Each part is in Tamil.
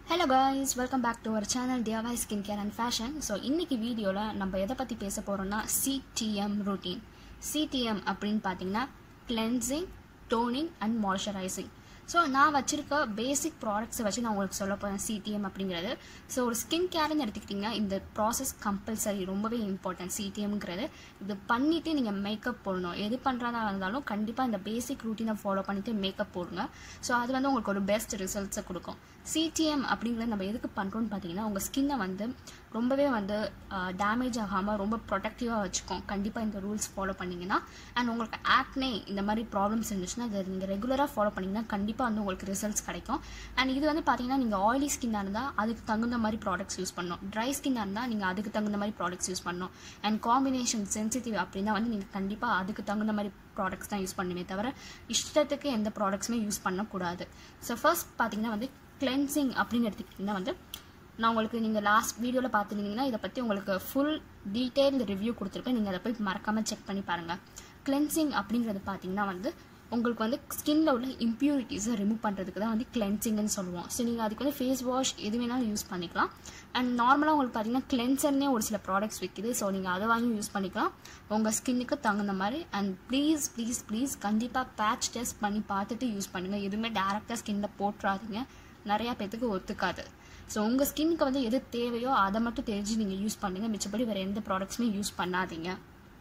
hello guys welcome back to our channel டியாவாய் skin care and fashion so இன்னைக்கு வீடியோவில் நம்ம எதை பற்றி பேச போகிறோம்னா சிடிஎம் routine சிடிஎம் அப்படின்னு பார்த்தீங்கன்னா cleansing toning and moisturising so நான் வச்சிருக்க பேசிக் ப்ராடக்ட்ஸை வச்சு நான் உங்களுக்கு சொல்ல போகிறேன் சிடிஎம் அப்படிங்கிறது ஸோ ஒரு ஸ்கின் கேர்னு எடுத்துக்கிட்டிங்கன்னா இந்த ப்ராசஸ் கம்பல்சரி ரொம்பவே இம்பார்ட்டன்ட் சிடிஎம்ங்கிறது இது பண்ணிவிட்டு நீங்கள் மேக்கப் போடணும் எது பண்ணுறதா இருந்தாலும் கண்டிப்பாக இந்த பேசிக் ரூட்டீனை ஃபாலோ பண்ணிவிட்டு மேக்கப் போடுங்க ஸோ அது வந்து உங்களுக்கு ஒரு பெஸ்ட் ரிசல்ட்ஸை கொடுக்கும் சிடிஎம் அப்படிங்கிறது நம்ம எதுக்கு பண்ணுறோம்னு பார்த்தீங்கன்னா உங்கள் ஸ்கின்னை வந்து ரொம்பவே வந்து டேமேஜ் ஆகாமல் ரொம்ப ப்ரொடக்டிவாக வச்சுக்கும் கண்டிப்பாக இந்த ரூல்ஸ் ஃபாலோ பண்ணிங்கன்னா அண்ட் உங்களுக்கு ஆக்னே இந்த மாதிரி ப்ராப்ளம்ஸ் இருந்துச்சுன்னா அதை நீங்கள் ரெகுலராக ஃபாலோ பண்ணிங்கன்னா கண்டிப்பாக வந்து உங்களுக்கு ரிசல்ட்ஸ் கிடைக்கும் அண்ட் இது வந்து பார்த்தீங்கன்னா நீங்கள் ஆயிலி ஸ்கின்னாக இருந்தால் அதுக்கு தகுந்த மாதிரி ப்ராடக்ட்ஸ் யூஸ் பண்ணணும் ட்ரை ஸ்கின்னாக இருந்தால் நீங்கள் அதுக்கு தகுந்த மாதிரி ப்ராடக்ட்ஸ் யூஸ் பண்ணணும் அண்ட் காம்பினேஷன் சென்சிட்டிவ் அப்படின்னா வந்து நீங்கள் கண்டிப்பாக அதுக்கு தகுந்த மாதிரி ப்ராடக்ட்ஸ் தான் யூஸ் பண்ணுமே தவிர இஷ்டத்துக்கு எந்த ப்ராடக்ட்ஸுமே யூஸ் பண்ணக்கூடாது ஸோ ஃபர்ஸ்ட் பார்த்தீங்கன்னா வந்து கிளென்சிங் அப்படின்னு எடுத்துக்கிட்டிங்கன்னா வந்து நான் உங்களுக்கு நீங்கள் லாஸ்ட் வீடியோவில் பார்த்துருந்தீங்கன்னா இதை பற்றி உங்களுக்கு ஃபுல் டீட்டெயில் ரிவ்யூ கொடுத்துருப்பேன் நீங்கள் அதை போய் மறக்காமல் செக் பண்ணி பாருங்கள் கிளென்சிங் அப்படிங்கிறது பார்த்தீங்கன்னா வந்து உங்களுக்கு வந்து ஸ்கின்ல உள்ள இம்ப்யூரிட்டிஸை ரிமூவ் பண்ணுறதுக்கு தான் வந்து கிளென்சிங்னு சொல்லுவோம் ஸோ நீங்கள் அதுக்கு வந்து ஃபேஸ் வாஷ் எது வேணாலும் யூஸ் பண்ணிக்கலாம் அண்ட் நார்மலாக உங்களுக்கு பார்த்தீங்கன்னா கிளென்சர்னே ஒரு சில ப்ராடக்ட்ஸ் விற்கிது ஸோ நீங்கள் அதை வாங்கி யூஸ் பண்ணிக்கலாம் உங்கள் ஸ்கின்னுக்கு தகுந்த மாதிரி அண்ட் ப்ளீஸ் ப்ளீஸ் ப்ளீஸ் கண்டிப்பாக பேட்ச் டெஸ்ட் பண்ணி பார்த்துட்டு யூஸ் பண்ணுங்கள் எதுவுமே டேரெக்டாக ஸ்கின்ல போட்டுறாதீங்க நிறையா பேத்துக்கு ஒத்துக்காது ஸோ உங்கள் ஸ்கின்னுக்கு வந்து எது தேவையோ அதை மட்டும் தெரிஞ்சு நீங்கள் யூஸ் பண்ணுங்கள் மிச்சப்படி வேறு எந்த ப்ராடக்ட்ஸுமே யூஸ் பண்ணாதீங்க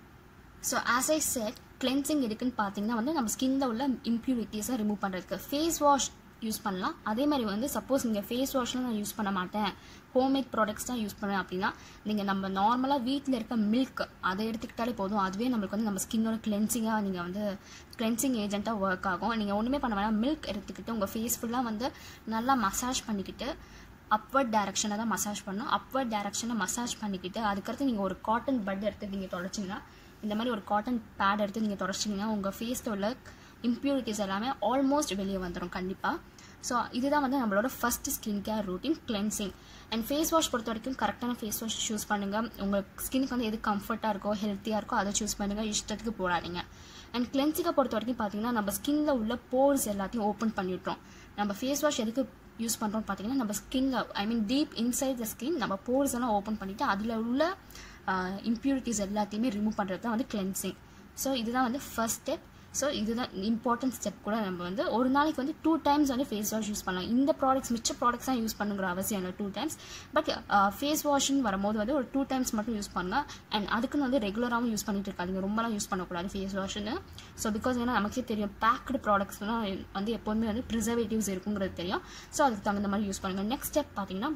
so as I said cleansing எதுக்குன்னு பார்த்தீங்கன்னா வந்து நம்ம ஸ்கின்ல உள்ள இம்ப்யூரிட்டிஸை ரிமூவ் பண்ணுறதுக்கு ஃபேஸ் வாஷ் யூஸ் பண்ணலாம் அதே மாதிரி வந்து சப்போஸ் நீங்கள் ஃபேஸ் வாஷ்லாம் நான் யூஸ் பண்ண மாட்டேன் ஹோம்மேட் ப்ராடக்ட்ஸ் தான் யூஸ் பண்ணுவேன் அப்படின்னா நீங்கள் நம்ம நார்மலாக வீட்டில் இருக்க மில்க் அதை எடுத்துக்கிட்டாலே போதும் அதுவே நம்மளுக்கு வந்து நம்ம ஸ்கின்னோட கிளென்சிங்காக நீங்கள் வந்து கிளென்சிங் ஏஜென்ட்டாக ஒர்க் ஆகும் நீங்கள் ஒன்றுமே பண்ண வேணாம் மில்க் எடுத்துக்கிட்டு உங்கள் ஃபேஸ் ஃபுல்லாக வந்து நல்லா மசாஜ் பண்ணிக்கிட்டு அப்வர்ட் டேரக்ஷனை தான் மசாஜ் பண்ணணும் அப்வர்ட் டேரக்ஷனை மசாஜ் பண்ணிக்கிட்டு அதுக்கடுத்து நீங்கள் ஒரு காட்டன் பட் எடுத்து நீங்கள் தொலைச்சிங்கன்னா இந்த மாதிரி ஒரு காட்டன் பேட் எடுத்து நீங்கள் தொடச்சிங்கன்னா உங்கள் ஃபேஸில் உள்ள இம்ப்யூரிட்டிஸ் எல்லாமே ஆல்மோஸ்ட் வெளியே வந்துடும் கண்டிப்பாக ஸோ இதுதான் வந்து நம்மளோட first skin care routine cleansing and face wash பொறுத்த வரைக்கும் கரெக்டான ஃபேஸ் வாஷ் சூஸ் பண்ணுங்கள் உங்கள் ஸ்கினுக்கு வந்து எது கம்ஃபர்ட்டாக இருக்கோ ஹெல்த்தியாக இருக்கோ அதை சூஸ் பண்ணுங்கள் இஷ்டத்துக்கு போடாதீங்க அண்ட் கிளென்சிங்கை பொறுத்த வரைக்கும் பார்த்தீங்கன்னா நம்ம ஸ்கின்ல உள்ள போர்ஸ் எல்லாத்தையும் ஓப்பன் பண்ணிவிட்டோம் நம்ம ஃபேஸ் வாஷ் எதுக்கு யூஸ் பண்ணுறோம்னு பார்த்தீங்கன்னா நம்ம ஸ்கின்ல I mean deep inside the skin நம்ம போர்ஸ் எல்லாம் ஓப்பன் பண்ணிவிட்டு அதில் உள்ள இம்ப்யூரிட்டிஸ் எல்லாத்தையுமே ரிமூவ் பண்ணுறது தான் வந்து கிளென்சிங் ஸோ இதுதான் வந்து ஃபர்ஸ்ட் ஸ்டெப் ஸோ இதுதான் இம்பார்ட்டன்ட் ஸ்டெப் கூட நம்ம வந்து ஒரு நாளைக்கு வந்து டூ டைம்ஸ் வந்து ஃபேஸ் வாஷ் யூஸ் பண்ணலாம் இந்த ப்ராடக்ட்ஸ் மிச்ச ப்ராடக்ட்ஸ் தான் யூஸ் பண்ணுங்கிற அவசியம் இல்லை டூ டைம்ஸ் பட் ஃபேஸ் வாஷ்னு வரும்போது வந்து ஒரு டூ டைம்ஸ் மட்டும் யூஸ் பண்ணலாம் அண்ட் அதுக்குன்னு வந்து ரெகுலராகவும் யூஸ் பண்ணிட்டு இருக்காதிங்க ரொம்பலாம் யூஸ் பண்ணக்கூடாது ஃபேஸ் வாஷ்னு ஸோ பிகாஸ் ஏன்னா நமக்கே தெரியும் பேக்டு ப்ராடக்ட்ஸ்லாம் வந்து எப்போதுமே வந்து ப்ரிசர்வேட்டிவ்ஸ் இருக்குங்கிறது தெரியும் ஸோ அதுக்கு தகுந்த மாதிரி யூஸ் பண்ணுங்கள் நெக்ஸ்ட் ஸ்டெப் பார்த்தீங்கன்னா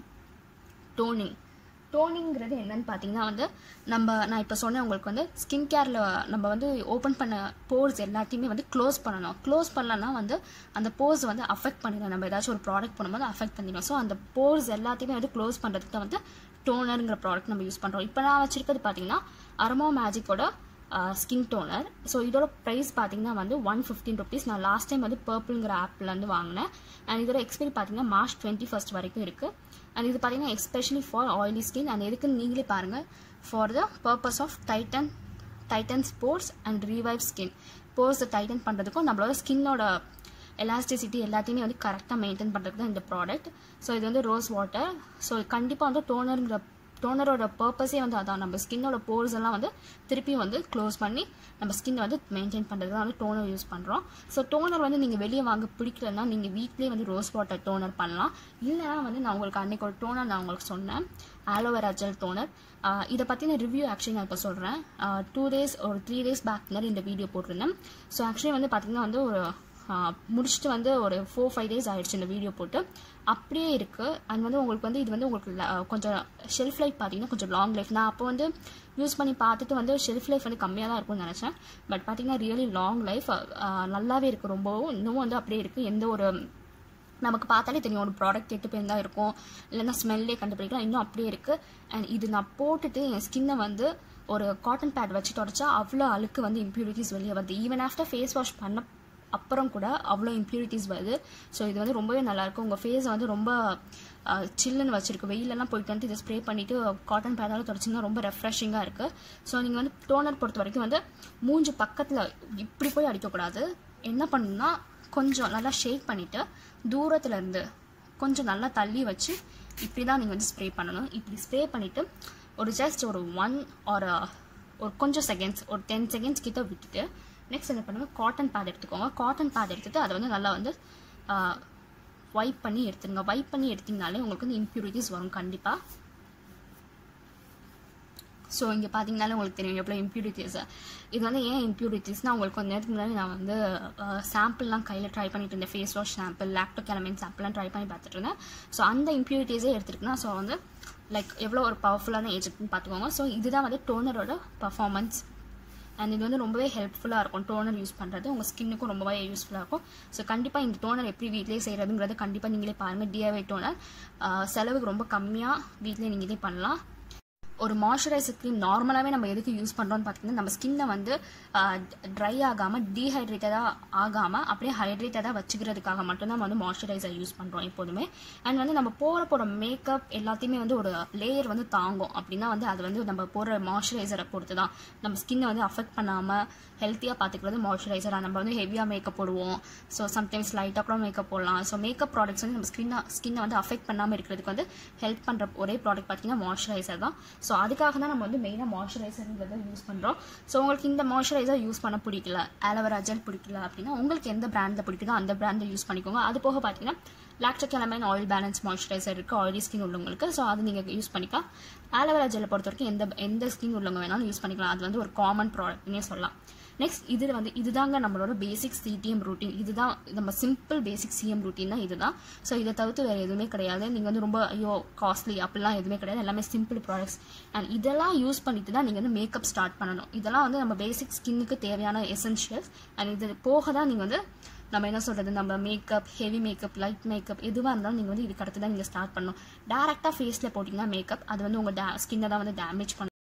டோனிங் டோனிங்கிறது என்னன்னு பார்த்தீங்கன்னா வந்து நம்ம நான் இப்போ சொன்னேன் உங்களுக்கு வந்து ஸ்கின் கேரில் நம்ம வந்து ஓப்பன் பண்ண போர்ஸ் எல்லாத்தையுமே வந்து க்ளோஸ் பண்ணணும் க்ளோஸ் பண்ணலன்னா வந்து அந்த போர்ஸ் வந்து அஃபெக்ட் பண்ணிடும் நம்ம ஏதாச்சும் ஒரு ப்ராடக்ட் பண்ணும்போது அஃபெக்ட் பண்ணிடும் ஸோ அந்த போர்ஸ் எல்லாத்தையுமே வந்து க்ளோஸ் பண்ணுறதுக்கு தான் வந்து டோனருங்கிற ப்ராடக்ட் நம்ம யூஸ் பண்ணுறோம் இப்போ நான் வச்சிருக்கிறது பார்த்தீங்கன்னா அரோமா மேஜிக்கோட ஸ்கின் டோனர் ஸோ இதோட ப்ரைஸ் பார்த்தீங்கன்னா வந்து ஒன் ஃபிஃப்டின் ருபீஸ் நான் லாஸ்ட் டைம் வந்து பர்பிள்ங்கிற ஆப்லேருந்து வாங்கினேன் அண்ட் இதோட எக்ஸ்பைரி பார்த்தீங்கன்னா மார்ச் டுவெண்ட்டி ஃபஸ்ட் வரைக்கும் இருக்குது அண்ட் இது பார்த்தீங்கன்னா especially for oily skin and எதுக்குன்னு நீங்களே பாருங்கள் for the purpose of tighten tighten sports and revive skin போர்ஸை டைட்டன் பண்ணுறதுக்கும் நம்மளோட ஸ்கின்னோட எலாஸ்டிசிட்டி எல்லாத்தையுமே வந்து கரெக்டாக மெயின்டைன் பண்ணுறதுக்கு தான் இந்த ப்ராடக்ட் ஸோ இது வந்து ரோஸ் வாட்டர் ஸோ கண்டிப்பாக வந்து டோனருங்கிற டோனரோட பர்பஸே வந்து அதான் நம்ம ஸ்கின்னோட போர்ஸ் எல்லாம் வந்து திருப்பியும் வந்து க்ளோஸ் பண்ணி நம்ம ஸ்கின்னை வந்து மெயின்டைன் பண்ணுறது வந்து டோனர் யூஸ் பண்ணுறோம் ஸோ டோனர் வந்து நீங்கள் வெளியே வாங்க பிடிக்கலன்னா நீங்கள் வீட்லேயே வந்து ரோஸ் வாட்டர் டோனர் பண்ணலாம் இல்லைனா வந்து நான் உங்களுக்கு அன்றைக்கி ஒரு டோனர் நான் உங்களுக்கு சொன்னேன் ஆலோவேரா ஜெல் டோனர் இதை பற்றின ரிவ்யூ ஆக்சுவலி நான் இப்போ சொல்கிறேன் டூ டேஸ் ஒரு த்ரீ டேஸ் பேக் முன்னாடி இந்த வீடியோ போட்டிருந்தேன் ஸோ ஆக்சுவலி வந்து பார்த்திங்கன்னா வந்து ஒரு முடிச்சுட்டு வந்து ஒரு ஃபோர் ஃபைவ் டேஸ் ஆயிடுச்சு இந்த வீடியோ போட்டு அப்படியே இருக்குது அண்ட் வந்து உங்களுக்கு வந்து இது வந்து உங்களுக்கு கொஞ்சம் ஷெல்ஃப் லைஃப் பார்த்தீங்கன்னா கொஞ்சம் லாங் லைஃப் நான் அப்போ வந்து யூஸ் பண்ணி பார்த்துட்டு வந்து ஷெல்ஃப் லைஃப் வந்து கம்மியாக தான் இருக்கும்னு நினச்சேன் பட் பார்த்தீங்கன்னா ரியலி லாங் லைஃப் நல்லாவே இருக்குது ரொம்பவும் இன்னமும் வந்து அப்படியே இருக்குது எந்த ஒரு நமக்கு பார்த்தாலே தெரியும் ஒரு ப்ராடக்ட் கெட்டு போயிருந்தா இருக்கும் இல்லைன்னா ஸ்மெல்லே கண்டுபிடிக்கலாம் இன்னும் அப்படியே இருக்குது அண்ட் இது நான் போட்டுட்டு என் ஸ்கின்னை வந்து ஒரு காட்டன் பேட் வச்சு தொடச்சா அவ்வளோ அழுக்கு வந்து இம்ப்யூரிட்டிஸ் வெளியே வருது ஈவன் ஆஃப்டர் ஃபேஸ் வாஷ் பண்ண அப்புறம் கூட அவ்வளோ இம்ப்யூரிட்டிஸ் வருது ஸோ இது வந்து ரொம்பவே நல்லாயிருக்கும் உங்கள் ஃபேஸை வந்து ரொம்ப சில்லுன்னு வச்சிருக்கு வெயிலெல்லாம் போயிட்டு வந்து இதை ஸ்ப்ரே பண்ணிவிட்டு காட்டன் பேடால் தொடச்சிங்கன்னா ரொம்ப ரெஃப்ரெஷிங்காக இருக்குது ஸோ நீங்கள் வந்து டோனர் பொறுத்த வரைக்கும் வந்து மூஞ்சு பக்கத்தில் இப்படி போய் அடிக்கக்கூடாது என்ன பண்ணணும்னா கொஞ்சம் நல்லா ஷேக் பண்ணிவிட்டு தூரத்தில் இருந்து கொஞ்சம் நல்லா தள்ளி வச்சு இப்படி தான் நீங்கள் வந்து ஸ்ப்ரே பண்ணணும் இப்படி ஸ்ப்ரே பண்ணிவிட்டு ஒரு ஜஸ்ட் ஒரு ஒன் ஒரு ஒரு கொஞ்சம் செகண்ட்ஸ் ஒரு டென் செகண்ட்ஸ் கிட்ட விட்டுட்டு நெக்ஸ்ட் என்ன பண்ணுங்கள் காட்டன் பேட் எடுத்துக்கோங்க காட்டன் பேட் எடுத்துகிட்டு அதை வந்து நல்லா வந்து வைப் பண்ணி எடுத்துருங்க வைப் பண்ணி எடுத்திங்கனாலே உங்களுக்கு வந்து இம்ப்யூரிட்டிஸ் வரும் கண்டிப்பாக ஸோ இங்கே பார்த்தீங்கனாலே உங்களுக்கு தெரியும் எவ்வளோ இம்ப்யூரிட்டிஸ் இது வந்து ஏன் இம்ப்யூரிட்டிஸ்னால் உங்களுக்கு கொஞ்ச நேரத்துக்கு முன்னாடி நான் வந்து சாம்பிள்லாம் கையில் ட்ரை பண்ணிட்டு இருந்தேன் face wash sample Lacto Calamine சாம்பிள்லாம் ட்ரை பண்ணி பார்த்துட்டு இருந்தேன் ஸோ அந்த இம்ப்யூரிட்டிஸே எடுத்துருக்குன்னா ஸோ வந்து லைக் எவ்வளோ ஒரு பவர்ஃபுல்லான ஏஜென்ட்னு பார்த்துக்கோங்க ஸோ இதுதான் வந்து டோனரோட பர்ஃபார்மன்ஸ் அண்ட் இது வந்து ரொம்பவே ஹெல்ப்ஃபுல்லாக இருக்கும் டோனர் யூஸ் பண்ணுறது உங்கள் ஸ்கின்னுக்கும் ரொம்பவே யூஸ்ஃபுல்லாக இருக்கும் ஸோ கண்டிப்பாக இந்த டோனர் எப்படி வீட்டிலே செய்கிறதுங்கிறது கண்டிப்பாக நீங்களே பாருங்கள் டிஐவை டோனர் செலவுக்கு ரொம்ப கம்மியாக வீட்டிலே நீங்களே பண்ணலாம் ஒரு மாய்ஸ்சரைசர் க்ரீம் நார்மலாகவே நம்ம எதுக்கு யூஸ் பண்ணுறோம்னு பார்த்தீங்கன்னா நம்ம ஸ்கின்னை வந்து ட்ரை ஆகாமல் டீஹைட்ரேட்டடாக ஆகாமல் அப்படியே ஹைட்ரேட்டடாக வச்சுக்கிறதுக்காக மட்டும்தான் நம்ம வந்து மாய்ஸ்சரைசர் யூஸ் பண்ணுறோம் எப்போதுமே அண்ட் வந்து நம்ம போகிற போகிற மேக்கப் எல்லாத்தையுமே வந்து ஒரு லேயர் வந்து தாங்கும் அப்படின்னா வந்து அது வந்து நம்ம போகிற மாய்ஸ்சரைசரை பொறுத்து தான் நம்ம ஸ்கின்னை வந்து அஃபெக்ட் பண்ணாமல் ஹெல்த்தியாக பார்த்துக்கிறது மாய்ஸ்சரைசராக நம்ம வந்து ஹெவியாக மேக்கப் போடுவோம் ஸோ சம்டைம்ஸ் லைட்டாக கூட மேக்கப் போடலாம் ஸோ மேக்கப் ப்ராடக்ட்ஸ் வந்து நம்ம ஸ்கின்னை ஸ்கின்னை வந்து அஃபெக்ட் பண்ணாமல் இருக்கிறதுக்கு வந்து ஹெல்ப் பண்ணுற ஒரே ப்ராடக்ட் பார்த்தீங்கன்னா மாய்ஸ்சரைசர் தான் ஸோ அதுக்காக தான் நம்ம வந்து மெயினாக மாய்ஸ்சரைசருங்கிறத யூஸ் பண்ணுறோம் ஸோ உங்களுக்கு இந்த மாய்ஸ்சரைசர் யூஸ் பண்ண பிடிக்கல ஆலோவேரா ஜெல் பிடிக்கல அப்படின்னா உங்களுக்கு எந்த பிராண்டில் பிடிக்குதோ அந்த பிராண்டை யூஸ் பண்ணிக்கோங்க அது போக பார்த்தீங்கன்னா லாக்டோகெலமைன் ஆயில் பேலன்ஸ் மாய்ஸ்சரைசர் இருக்குது ஆயிலி ஸ்கின் உள்ளவங்களுக்கு ஸோ அது நீங்கள் யூஸ் பண்ணிக்கலாம் ஆலோவேரா ஜெல்லை பொறுத்த வரைக்கும் எந்த எந்த ஸ்கின் உள்ளவங்க வேணாலும் யூஸ் பண்ணிக்கலாம் அது வந்து ஒரு காமன் ப்ராடக்ட்னே சொல்லலாம் நெக்ஸ்ட் இதில் வந்து இதுதாங்க நம்மளோட பேசிக் சிடிஎம் ரூட்டீன் இதுதான் நம்ம சிம்பிள் பேசிக் சிஎம் ரூட்டீன் தான் இதுதான் ஸோ இதை தவிர்த்து வேறு எதுவுமே கிடையாது நீங்கள் வந்து ரொம்ப ஐயோ காஸ்ட்லி அப்படிலாம் எதுவுமே கிடையாது எல்லாமே சிம்பிள் ப்ராடக்ட்ஸ் அண்ட் இதெல்லாம் யூஸ் பண்ணிட்டு தான் நீங்கள் வந்து மேக்கப் ஸ்டார்ட் பண்ணணும் இதெல்லாம் வந்து நம்ம பேசிக் ஸ்கின்னுக்கு தேவையான எசென்ஷியல்ஸ் அண்ட் இது போக தான் நீங்கள் வந்து நம்ம என்ன சொல்கிறது நம்ம makeup heavy makeup light makeup எதுவாக இருந்தாலும் நீங்கள் வந்து இதுக்கு அடுத்து தான் நீங்கள் ஸ்டார்ட் பண்ணணும் டேரெக்டாக ஃபேஸில் போட்டிங்கன்னா மேக்கப் அது வந்து உங்கள் டே ஸ்கின்னை தான் வந்து டேமேஜ் பண்ணும்